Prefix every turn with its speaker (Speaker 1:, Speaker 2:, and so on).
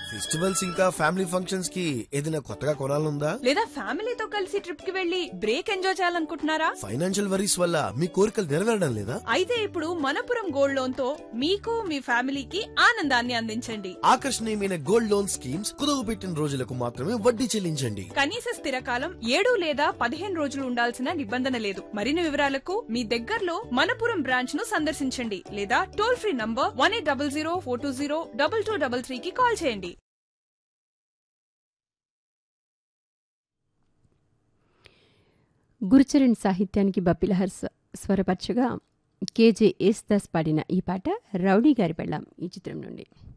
Speaker 1: festivals ఇంకా family functions కి ఏదైనా కొత్తగా కొనాలనుందా
Speaker 2: లేదా ఫ్యామిలీతో కలిసి ట్రిప్ కి వెళ్లి బ్రేక్ ఎంజాయ్ చేయాలనుకుంటున్నారా
Speaker 1: ఫైనాన్షియల్ వరీస్ వల్ల మీ కోరికలు నెరవేరడం లేదా
Speaker 2: అయితే ఇప్పుడు మనపురం గోల్డ్ లోన్ తో మీకు మీ ఫ్యామిలీకి ఆనందాన్ని అందించండి
Speaker 1: ఆకర్షణీయమైన గోల్డ్ లోన్ స్కీమ్స్ కుదువు పెట్టిన రోజులకు మాత్రమే వడ్డీ చెల్లించండి
Speaker 2: కనీస స్థిర కాలం ఏడు లేదా పదిహేను రోజులు ఉండాల్సిన నిబంధన లేదు మరిన్ని వివరాలకు మీ దగ్గరలో మనపురం బ్రాంచ్ ను సందర్శించండి లేదా toll free number one eight double zero four two zero double two double three కి కాల్ చేయండి
Speaker 3: గురుచరణ్ సాహిత్యానికి బప్పిలహర్ స్వ- స్వరపరచగా కేజే యేసుదాస్ పాడిన ఈ పాట రౌడీ గారి పెళ్ళాం ఈ చిత్రం నుండి